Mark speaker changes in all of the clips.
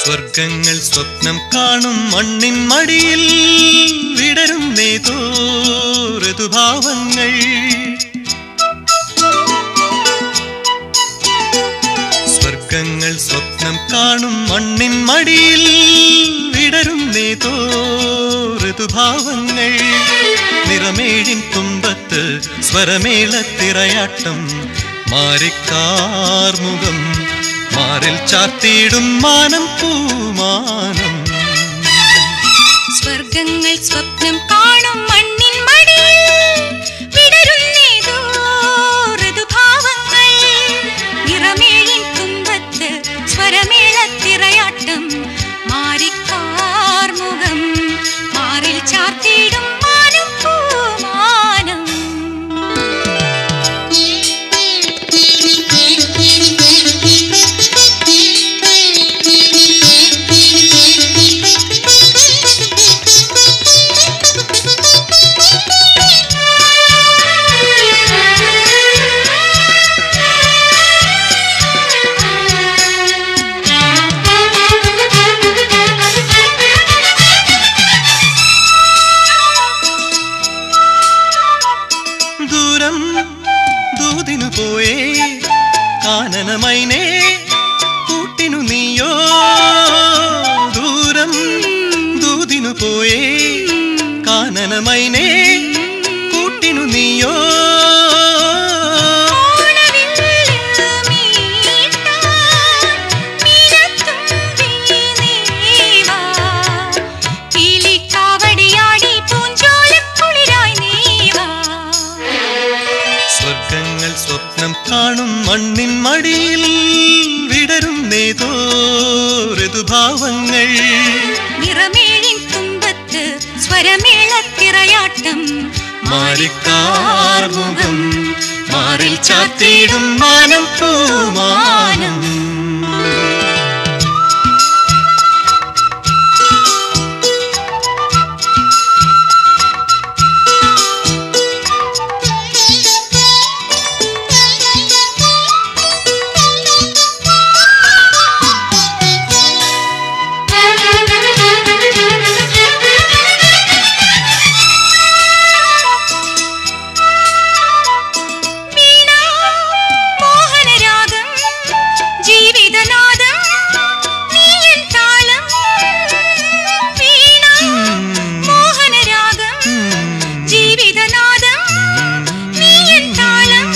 Speaker 1: സ്വർഗങ്ങൾ സ്വപ്നം കാണും മണ്ണിൻ മടിയിൽ വിടരും നേതോ ഋതുഭാവങ്ങൾ സ്വർഗങ്ങൾ സ്വപ്നം കാണും മണ്ണിൻ മടിയിൽ വിടരും നേതോ ഋതുഭാവങ്ങൾ നിറമേഴിൻ തുമ്പത്ത് സ്വരമേളത്തിറയാട്ടം മാറിക്കാർമുഖം മാറിൽ ചാത്തിയിടും മാനം പൂമാനം
Speaker 2: സ്വർഗങ്ങൾ സ്വപ്നം കാണും മണ്ണിൻ മടിയിൽ വിടരുന്നേതോ ഋതുഭാവങ്ങൾ നിറമേഴിൻ തുമ്പത്ത് സ്വരമേളത്തിറയാട്ടം മാറിക്കാർമുഖം മാറിൽ ചാർത്തിയിടും മാനം പൂമാനം
Speaker 1: ദൂരം ദൂതിനു പോയേ കാനനമൈനേ കൂട്ടിനു നീയോ ദൂരം ദൂതിനു പോയേ കാനനമൈനേ കൂട്ടിനു നീയോ സ്വർഗങ്ങൾ സ്വപ്നം കാണും മണ്ണിൻ മടിയിൽ വിടരും നേതോ ഋതുഭാവങ്ങൾ
Speaker 2: സ്വരമേളത്തിറയാട്ടം
Speaker 1: മാറിക്കാർമുഖം മാറിൽ ചാത്തിയിടും മാനം പൂമാനം
Speaker 2: വീണ മോഹനരാഗം ജീവിതനാദം നീയൻ താളം വീണ മോഹനരാഗം ജീവിതനാദം നീയൻ താളം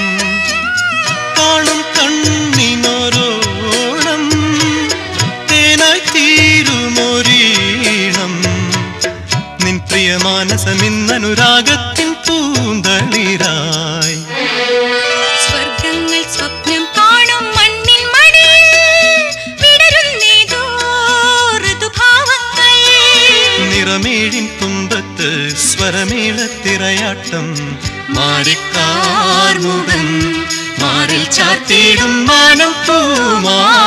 Speaker 1: കാണും കണ്ണിനൊരോണം തേനായി തീരുമൊരീണം നിൻ പ്രിയ മാനസമിന്നനുരാഗത്തിൻ പൂന്തളിരായി
Speaker 2: സ്വർഗങ്ങൾ സ്വപ്നം കാണും മണ്ണിൻ മടിയിൽ വിടരുന്നേതോ ഋതുഭാവങ്ങൾ
Speaker 1: നിറമേഴിൻ തുമ്പത്ത് സ്വരമേളത്തിറയാട്ടം മാറിക്കാർമുഖം മാറിൽ ചാത്തിയിടും മാനം പൂമാ